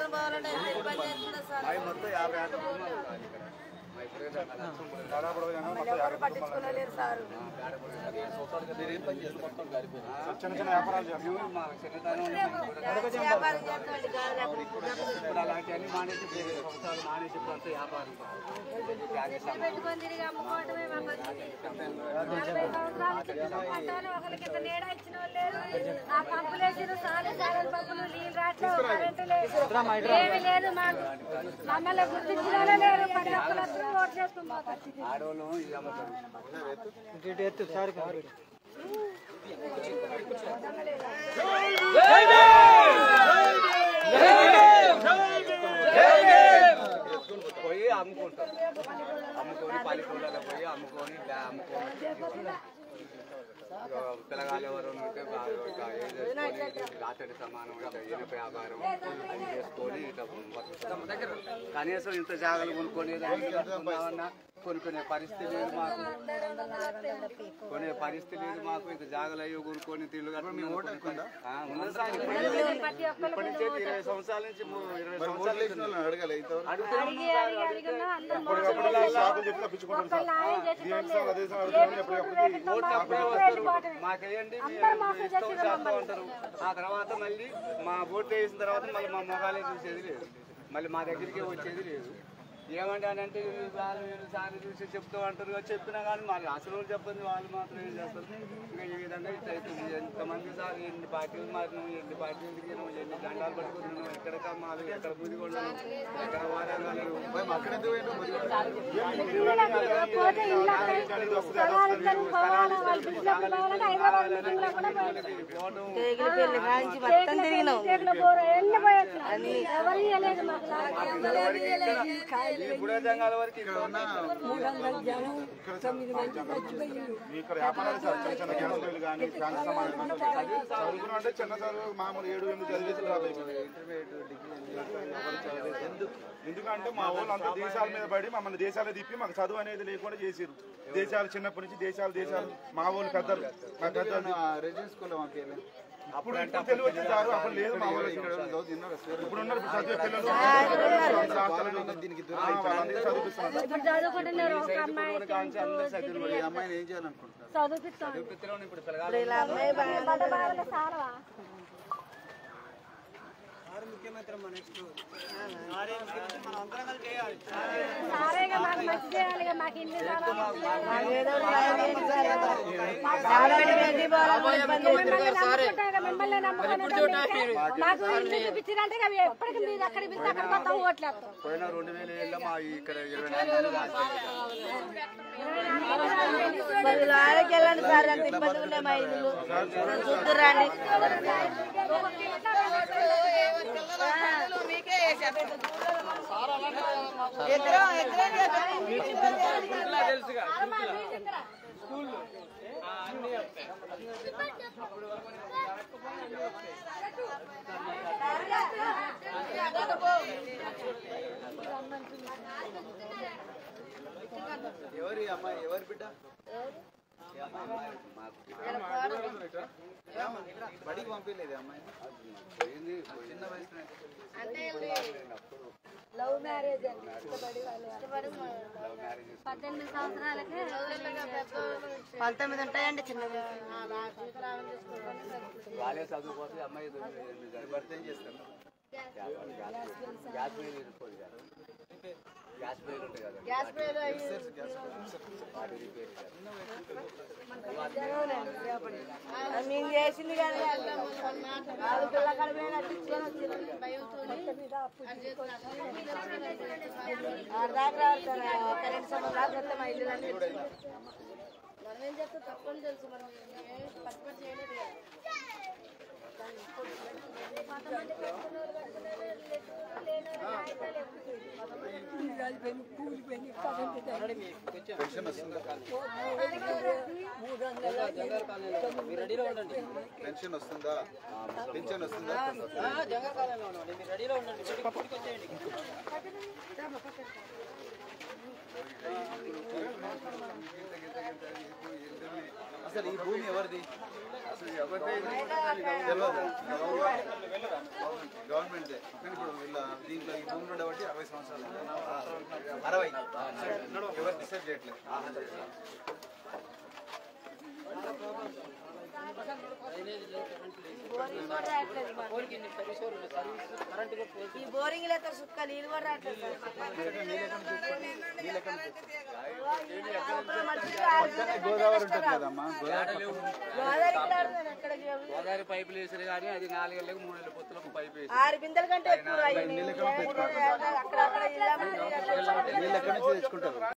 తీసుకొని పోవాలంటే ఎంత ఇబ్బంది అవుతుందో సార్ అవి మొత్తం యాభై ఆటో కుటుంబాలు ఉన్నాయి ఇక్కడ. మా ఇప్పుడు ఏదో లక్ష్యం కూడా ఎవరు పట్టించుకోలేరు సార్ చిన్న చిన్న వ్యాపారాలు చేస్తాం మా చిన్నతనం నుంచి కూడా వ్యాపారం చేస్తామండి గాలి లేకుండా ఇప్పుడు అలాంటివన్నీ మానేసి వేరే సంవత్సరాలు మానేసి ఇప్పుడు అంతా వ్యాపారం చెట్లు పెట్టుకొని తిరిగి అమ్ముకోవడమే మా పరిస్థితి నలభై సంవత్సరాల క్రితం పంటలు ఒకరికి ఇంత నీడ ఇచ్చిన వాళ్ళు లేరు ఆ పంపులు వేసిన సాలు సాలలు పంపులు నీళ్ళు రావట్లేదు కరెంటు లేదు ఏమీ లేదు మాకు మమ్మల్ని గుర్తించిన వాళ్ళే లేరు ప్రతి ఒక్కరు ఓటు చేసుకుని పోతారు ఆడవాళ్ళు ఇది అమ్ముతారు పోయి అమ్ముకుంటారు అమ్ముకొని పల్లెటూళ్ళలో పోయి అమ్ముకొని బ్యా- అమ్ముకొని ఇక పిల్లగాళ్ళు ఎవరు ఉంటే బాగా ఇక ఏం చేసుకొని రాత్రి సమానం ఇట్లా ఈనప వ్యాపారం అది చేసుకొని ఇట్లా బతుకుతాం. కనీసం ఇంత జాగాలు కొనుక్కొని దానికి కట్టుకుందామన్నా కొనుక్కునే పరిస్థితి లేదు మాకు కొనే పరిస్థితి లేదు మాకు ఇంత జాగాలు అయ్యో కొనుక్కొని తిల్లు కట్టుకుని ఆ, ఉన్నది సార్ ఇప్పుడు. ఇప్పటి నుంచే ఇరవై సంవత్సరాల నుంచి ము- ఇరవై సంవత్సరాల నుంచి అడుగుతున్నాం అడిగి అడిగి అడిగినా అందరూ ఓట్లు అప్పుడే వస్తారు మాకేయండి మేము ఇష్టం చేస్తా ఉంటారు ఆ తర్వాత మళ్ళీ మా ఓట్లు వేసిన తర్వాత మళ్ళీ మా మొగాలే చూసేది లేదు మళ్ళీ మా దగ్గరికి వచ్చేది లేదు ఏమంటే అని అంటే వీళ్ళు వాళ్ళు వీళ్ళు సారి చూసి చెప్తూ అంటారు కదా, చెప్పినా కానీ మరి అసలు వాళ్ళు చెప్పండి వాళ్ళు మాత్రం ఏం చేస్తారు ఇంకా ఈ విధంగా ఇట్లా అవుతుంది ఎంతమంది సార్ ఎన్ని పార్టీలు మారినావు ఎన్ని పార్టీలు దిగినావు ఎన్ని దండాలు పట్టుకున్నావు ఎక్కడ కమ్మాలి ఎక్కడ బుద్ధి కొన్నాను ఎక్కడ వారాలు పోతే ఇల్లు అక్కడ స్థలాలు ఇద్దరు పోవాలి వాళ్ళు బిజినెస్ పోవాలంటే హైదరాబాద్ మీటింగ్లో కూడా పోవడం తేగల పెళ్లి కాంచి మొత్తం తిరిగినాం తేగల పోరు ఎన్ని పోయొచ్చు ఎవరు ఇవ్వలేదు మాకు ఎవరు ఇవ్వలేదు ఇప్పుడు జంగాల వరకు ఇక్కడ ఉన్న ఇక్కడ వ్యాపారాలు సార్ చిన్న చిన్న గ్యాస్ రైలు కానీ ఫ్యాన్ సామాన్లు కానీ చదువుకున్న అంటే చిన్న చదువు మామూలు ఏడు ఎనిమిది చదివేసి రాదు ఎందుకు ఎందుకంటే మా వాళ్ళు అంత దేశాల మీద పడి మమ్మల్ని దేశాలు తిప్పి మాకు చదువు అనేది లేకుండా చేసారు దేశాలు చిన్నప్పటి నుంచి దేశాలు దేశాలు మా వాళ్ళు పెద్దలు మా పెద్దలు రెసిడెన్స్ స్కూల్ మాకు వెళ్ళి ఇప్పుడు ఇప్పుడు తెలివి వచ్చింది సార్ అప్పుడు లేదు మా వాళ్ళు ఇప్పుడు ఉన్నారు ఇప్పుడు చదివే పిల్లలు శాస్త్రాలు దీనికి ఆ, వాళ్ళందరూ చదివిస్తున్నారు ఇప్పుడు చదువుకుంటున్నారు ఒక అమ్మాయి కాంచి అందరూ చదివిన ఈ అమ్మాయిని ఏం చేయాలనుకుంటున్నారు చదువుపిస్తాను పిల్లలు ఇప్పుడు పిల్లగాళ్ళు బాగా సారవా సారేగా మాకు మంచి చేయాలి ఇక మాకు ఇల్లు మిమ్మల్ని నమ్ముకుని మాకు ఇల్లు చూపించారంటే ఇక ఎప్పటికి మీరు అక్కడ పిలిచి అక్కడ కొత్త ఓట్లేస్తాం పోయిన రెండు వేల ఏళ్ళ మా ఇక్కడ ఇరవై నాలుగు మంది ఆడకి వెళ్ళండి సార్ అంత ఇబ్బంది ఉన్నాయి మా ఇల్లు చూద్దురండి ఎవరి అమ్మాయి ఎవరి బిడ్డ బడికి పంపించలేదు అమ్మాయి చిన్న వయసు లవ్ మ్యారేజ్ అండి ఇష్టపడి వాళ్ళు పద్దెనిమిది సంవత్సరాలకే పంతొమ్మిది ఉంటాయండి చిన్న వాళ్ళే చదువుకోతే అమ్మాయి భర్త ఏం చేస్తారు గ్యాస్ బిల్ తీసుకోదు కదా. గ్యాస్ బిల్ ఉంటాయి కదా గ్యాస్ పేరు వాటి రిపేర్ చేయాలి. మేము చేసింది కానీ వాళ్ళు పిల్ల కడిపోయినట్టు ఇచ్చుకొని వచ్చింది దాకా రావాలి సార్ ఒక రెండు సంవత్సరాలు వస్తే మా ఇల్లు అన్నీ మనం ఏం చేస్తాం తప్పని తెలుసు మనం పట్టుబడి చేయలేదు కదా కొంతమంది కట్టుకున్నారు కట్టుకున్నారు లేనోరు కాగితాలు పెన్షన్ వస్తుందా పెన్షన్ వస్తుందా పెన్షన్ వస్తుందా అసలు ఈ భూమి ఎవరిది అసలు ఎవరిదే ఇది? తెలియదు గవర్నమెంట్ కానీ ఇప్పుడు వీళ్ళ దీంట్లో ఈ భూమిలో ఉండబట్టి అరవై సంవత్సరాలు అరవై ఎవరు డిసైడ్ చేయట్లేదు బోరింగ్ కూడా రావట్లేదు మాకు. ఈ బోరింగ్ లేక సుక్క నీళ్ళు కూడా రావట్లేదు గోదావరి ఉంటుంది కదమ్మా గోదావరి ఇక్కడ ఆడుతున్నాను, ఎక్కడికి వెళ్ళను. గోదావరి పైపులు వేసారు కానీ అది నాలుగేళ్ళకి మూడేళ్ళ పొత్తులకు పైపు వేసి ఆరు బిందెల కంటే ఎక్కువ అయ్యింది. అక్కడ అక్కడ ఇళ్ళ నీళ్ళు ఎక్కడి నుంచి తెచ్చుకుంటారు